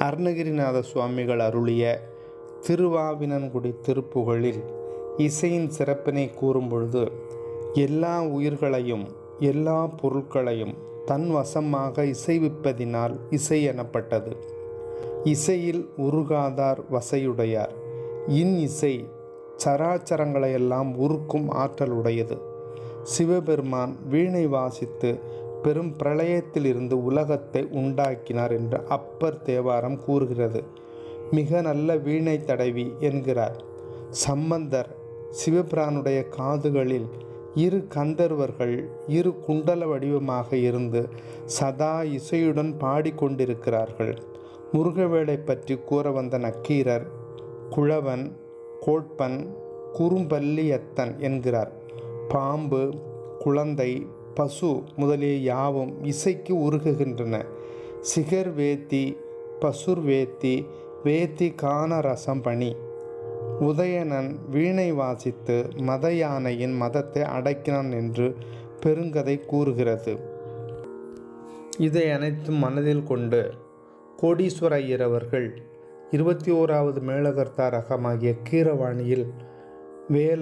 அருணகிரிநாத சுவாமிகள் அருளிய திருவாவினன்குடி திருப்புகழில் இசையின் சிறப்பினை கூறும் பொழுது எல்லா உயிர்களையும் எல்லா பொருட்களையும் தன் வசமாக இசைவிப்பதினால் இசை எனப்பட்டது இசையில் உருகாதார் வசையுடையார் இன் இசை சராச்சரங்களையெல்லாம் உருக்கும் ஆற்றல் உடையது சிவபெருமான் வீணை வாசித்து பெரும் பிரளயத்தில் இருந்து உலகத்தை உண்டாக்கினார் என்று அப்பர் தேவாரம் கூறுகிறது மிக நல்ல வீணை தடவி என்கிறார் சம்பந்தர் சிவபிரானுடைய காதுகளில் இரு கந்தர்வர்கள் இரு குண்டல வடிவமாக இருந்து சதா இசையுடன் பாடிக்கொண்டிருக்கிறார்கள் முருகவேளை பற்றி கூற வந்த நக்கீரர் குழவன் கோட்பன் குறும்பல்லியத்தன் என்கிறார் பாம்பு குழந்தை பசு முதலிய யாவும் இசைக்கு உருகுகின்றன சிகர் வேத்தி பசுர் வேத்தி வேத்தி கான ரசம் பணி உதயணன் வீணை வாசித்து மத யானையின் மதத்தை அடக்கினான் என்று பெருங்கதை கூறுகிறது இதை அனைத்தும் மனதில் கொண்டு கோடீஸ்வர ஐயர் அவர்கள் இருபத்தி ஓராவது மேலகர்த்தா ரகமாகிய கீரவாணியில் வேல